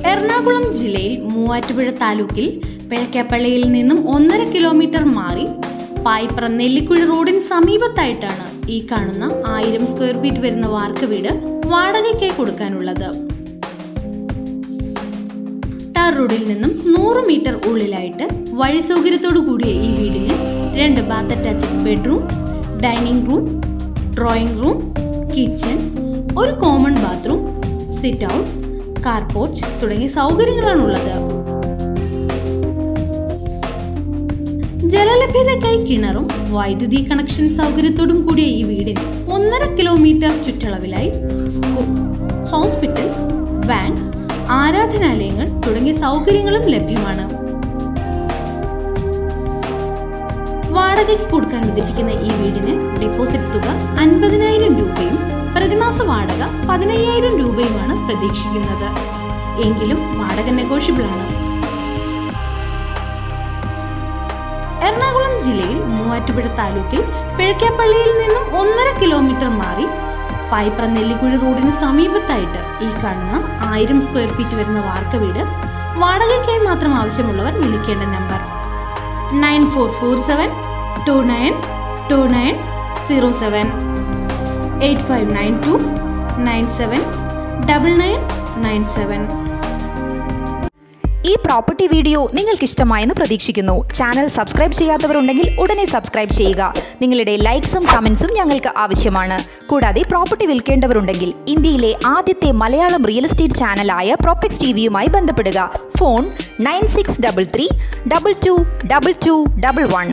എറണാകുളം ജില്ലയിൽ മൂവാറ്റുപുഴ താലൂക്കിൽ പിഴക്കാപ്പള്ളിയിൽ നിന്നും ഒന്നര കിലോമീറ്റർ മാറി പായിപ്ര നെല്ലിക്കുഴി റോഡിന് സമീപത്തായിട്ടാണ് ഈ കാണുന്ന ആയിരം സ്ക്വയർ ഫീറ്റ് വരുന്ന വാർക്ക വീട് വാടകയ്ക്കായി കൊടുക്കാനുള്ളത് ടാർ റോഡിൽ നിന്നും നൂറ് മീറ്റർ ഉള്ളിലായിട്ട് വഴി സൗകര്യത്തോടു കൂടിയ ഈ വീടിന് രണ്ട് bath attached bedroom dining room drawing room kitchen ഒരു common bathroom sit out car porch തുടങ്ങിയ സൗകര്യങ്ങളാണുള്ളത് ജലലഭ്യതക്കായി കിണറും വൈദ്യുതി കണക്ഷൻ സൗകര്യത്തോടും കൂടിയ ഈ വീടിന് ഒന്നര കിലോമീറ്റർ ചുറ്റളവിലായി സ്കൂൾ ഹോസ്പിറ്റൽ ബാങ്ക് ആരാധനാലയങ്ങൾ തുടങ്ങിയ സൗകര്യങ്ങളും ലഭ്യമാണ് വാടകയ്ക്ക് കൊടുക്കാൻ ഉദ്ദേശിക്കുന്ന ഈ വീടിന് ഡെപ്പോസിറ്റ് തുക അൻപതിനായിരം രൂപയും പ്രതിമാസ വാടക പതിനയ്യായിരം രൂപയുമാണ് പ്രതീക്ഷിക്കുന്നത് എങ്കിലും വാടക നെഗോഷ്യബിൾ ആണ് എറണാകുളം ജില്ലയിൽ മൂവാറ്റുപുഴ താലൂക്കിൽ പിഴക്കാപ്പള്ളിയിൽ നിന്നും ഒന്നര കിലോമീറ്റർ മാറി പായിപ്ര നെല്ലിക്കുഴി റോഡിന് സമീപത്തായിട്ട് ഈ കാണുന്ന ആയിരം സ്ക്വയർ ഫീറ്റ് വരുന്ന വാർക്ക വീട് വാടകയ്ക്കായി മാത്രം ആവശ്യമുള്ളവർ വിളിക്കേണ്ട number nine four four seven two nine two nine zero seven eight five nine two nine seven double nine nine seven ഈ പ്രോപ്പർട്ടി വീഡിയോ നിങ്ങൾക്ക് ഇഷ്ടമായെന്ന് പ്രതീക്ഷിക്കുന്നു ചാനൽ സബ്സ്ക്രൈബ് ചെയ്യാത്തവരുണ്ടെങ്കിൽ ഉടനെ സബ്സ്ക്രൈബ് ചെയ്യുക നിങ്ങളുടെ ലൈക്സും കമൻസും ഞങ്ങൾക്ക് ആവശ്യമാണ് കൂടാതെ പ്രോപ്പർട്ടി വിൽക്കേണ്ടവരുണ്ടെങ്കിൽ ഇന്ത്യയിലെ ആദ്യത്തെ മലയാളം റിയൽ എസ്റ്റേറ്റ് ചാനലായ പ്രോപ്പക്സ് ടി വിയുമായി ബന്ധപ്പെടുക phone nine six double three double two double two double one